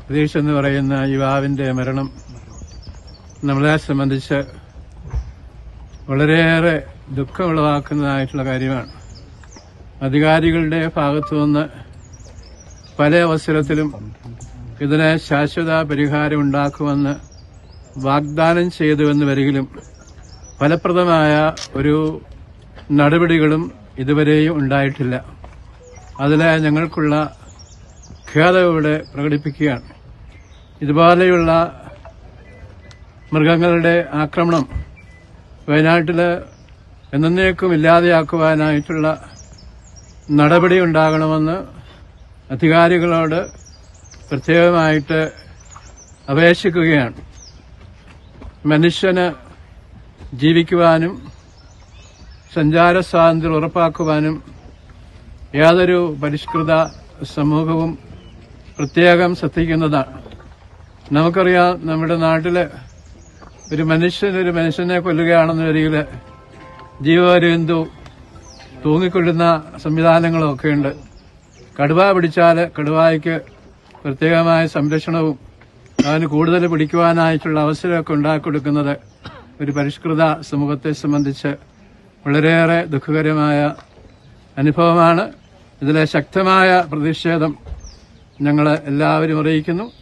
പ്രതീക്ഷ എന്ന് പറയുന്ന യുവാവിന്റെ മരണം നമ്മളെ സംബന്ധിച്ച് വളരെയേറെ ദുഃഖമുളവാക്കുന്നതായിട്ടുള്ള കാര്യമാണ് അധികാരികളുടെ ഭാഗത്തു നിന്ന് പല അവസരത്തിലും ഇതിന് ശാശ്വത പരിഹാരം ഉണ്ടാക്കുമെന്ന് വാഗ്ദാനം ചെയ്തുവെന്ന് വരികിലും ഫലപ്രദമായ ഒരു നടപടികളും ഇതുവരെയും ഉണ്ടായിട്ടില്ല അതിൽ ഞങ്ങൾക്കുള്ള ഖേദം ഇവിടെ പ്രകടിപ്പിക്കുകയാണ് ഇതുപോലെയുള്ള മൃഗങ്ങളുടെ ആക്രമണം വയനാട്ടിൽ എന്നേക്കും ഇല്ലാതെയാക്കുവാനായിട്ടുള്ള നടപടി ഉണ്ടാകണമെന്ന് അധികാരികളോട് പ്രത്യേകമായിട്ട് അപേക്ഷിക്കുകയാണ് മനുഷ്യന് ജീവിക്കുവാനും സഞ്ചാര സ്വാതന്ത്ര്യം ഉറപ്പാക്കുവാനും യാതൊരു പരിഷ്കൃത സമൂഹവും പ്രത്യേകം ശ്രദ്ധിക്കുന്നതാണ് നമുക്കറിയാം നമ്മുടെ നാട്ടില് ഒരു മനുഷ്യൻ ഒരു മനുഷ്യനെ കൊല്ലുകയാണെന്ന് വരികിൽ ജീവപര്യന്തു തൂങ്ങിക്കൊള്ളുന്ന സംവിധാനങ്ങളൊക്കെ ഉണ്ട് കടുവ പിടിച്ചാൽ കടുവായ്ക്ക് പ്രത്യേകമായ സംരക്ഷണവും അതിന് കൂടുതൽ പിടിക്കുവാനായിട്ടുള്ള അവസരമൊക്കെ ഉണ്ടാക്കി കൊടുക്കുന്നത് ഒരു പരിഷ്കൃത സമൂഹത്തെ സംബന്ധിച്ച് വളരെയേറെ ദുഃഖകരമായ അനുഭവമാണ് ഇതിലെ ശക്തമായ പ്രതിഷേധം ഞങ്ങൾ എല്ലാവരും അറിയിക്കുന്നു